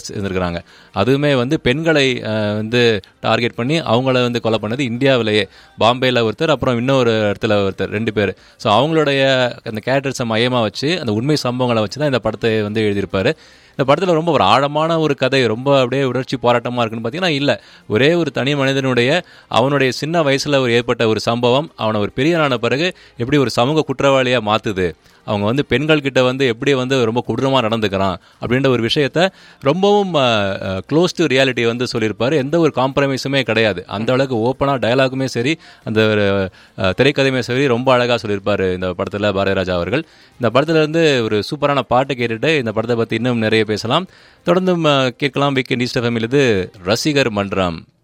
candidates இருந்திருக்கிறாங்க அதுவுமே வந்து பெண்களை அஹ், வந்து டார்கெட் பண்ணி அவங்கள வந்து கொலை பண்ணது இந்தியாவிலேயே பாம்பேல ஒருத்தர் அப்புறம் இன்னொரு இடத்துல ஒருத்தர் ரெண்டு பேர் ஸோ அவங்களுடைய அந்த கேரக்டர்ஸை மையமாக வச்சு அந்த உண்மை சம்பவங்களை வச்சு தான் இந்த படத்தை வந்து எழுதியிருப்பாரு இந்த படத்தில் ரொம்ப ஒரு ஆழமான ஒரு கதை ரொம்ப அப்படியே உணர்ச்சி போராட்டமாக இருக்குன்னு பார்த்தீங்கன்னா இல்லை ஒரே ஒரு தனி மனிதனுடைய அவனுடைய சின்ன வயசில் ஒரு ஏற்பட்ட ஒரு சம்பவம் அவனை ஒரு பெரியனான பிறகு எப்படி ஒரு சமூக குற்றவாளியாக மாற்றுது அவங்க வந்து பெண்கள் கிட்ட வந்து எப்படி வந்து ரொம்ப கொடூரமாக நடந்துக்கிறான் அப்படின்ற ஒரு விஷயத்த ரொம்பவும் க்ளோஸ் டு ரியாலிட்டி வந்து சொல்லியிருப்பாரு எந்த ஒரு காம்ப்ரமைஸுமே கிடையாது அந்த அளவுக்கு ஓப்பனாக டயலாகுமே சரி அந்த ஒரு அஹ், திரைக்கதையுமே சரி ரொம்ப அழகாக சொல்லியிருப்பாரு இந்த படத்தில் பாரதிராஜா அவர்கள் இந்த படத்துல இருந்து ஒரு சூப்பரான பாட்டு கேட்டுட்டு இந்த படத்தை பற்றி இன்னும் நிறைய பேசலாம் தொடர்ந்து கேட்கலாம் வீக்கெண்ட் ஈஸ்ட் ஃபேமிலிது ரசிகர் மன்றம்